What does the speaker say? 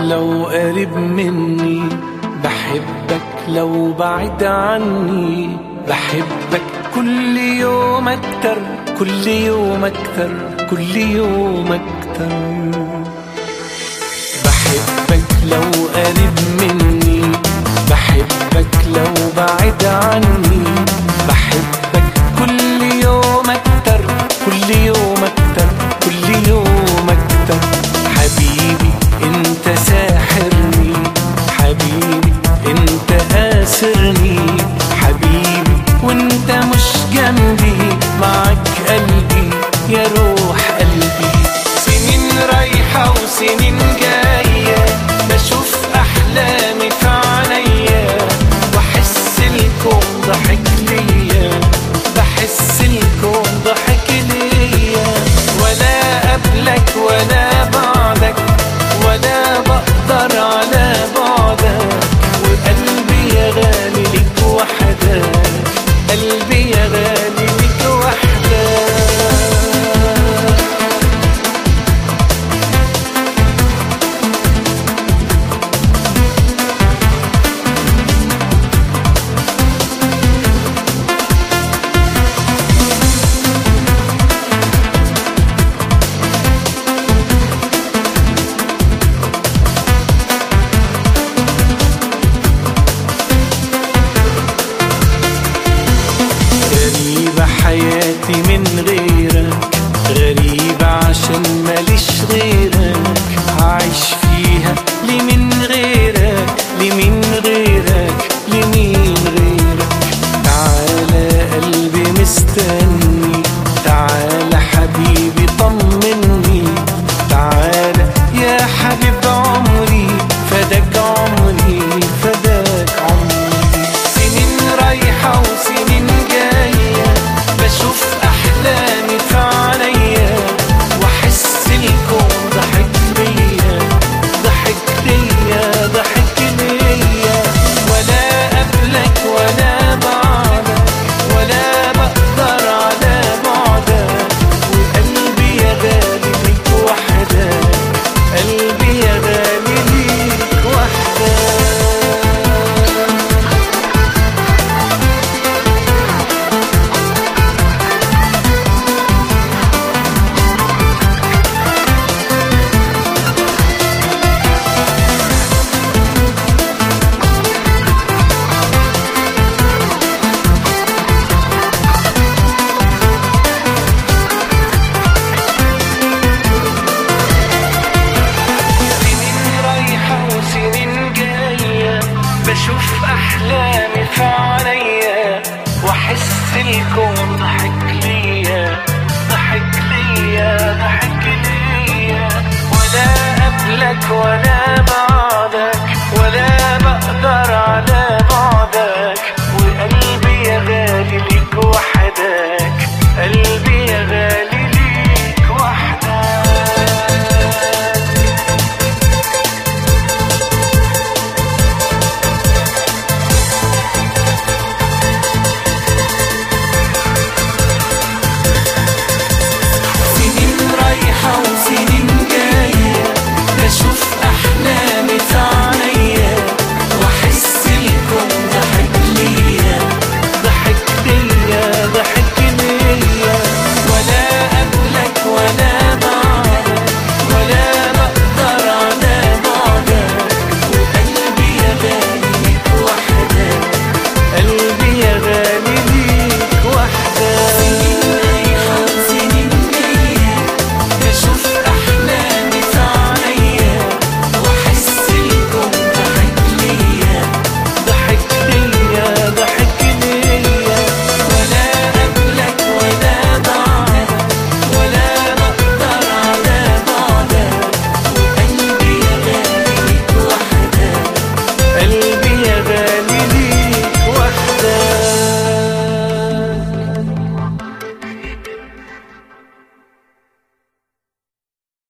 لو قريب مني بحبك لو بعيد عني بحبك كل يوم اكتر كل يوم اكتر كل يوم اكتر بحبك لو قريب مني بحبك لو بعيد عني بحبك كل يوم اكتر كل يوم اكتر كل يوم اكتر حبيبي انت ساحرني حبيبي انت اسرني حبيبي وانت مش جنبي معك قلبي يا روح قلبي سنين رايحة وسنين جاية بشوف أحلامي في عينيا وأحس الكون ضحك ليا بحس الكون ضحك ليا ولا قبلك ولا بعدك ولا بقدر على بعدك وقلبي يا غالي ليك وحدك قلبي يا غالي ليك وحدك غريبة حياتي من غيرك غريبة عشان ماليش غيرك هعيش فيها ليه من غيرك ليه من غيرك لمين غيرك تعالى قلبي مستني تعالى حبيبي طمني تعالى يا حبيب عمري فداك عمري فداك عمري سنين رايحة وسنين جاية بشوف أحلامي في عينيا وأحس الكون ضحك ليا ضحك ليا ضحك ليا ولا قبلك ولا بعدك ولا بقدر على بعدك وقلبي يا غالي ليك وحدك قلبي يا غالي ليك وحدك سنين رايحة وسنين جاية بشوف أحلامي في عينيا وأحس الكون ضحك ليا ضحك ليا ضحك ليا ولا قبلك ولا بعدك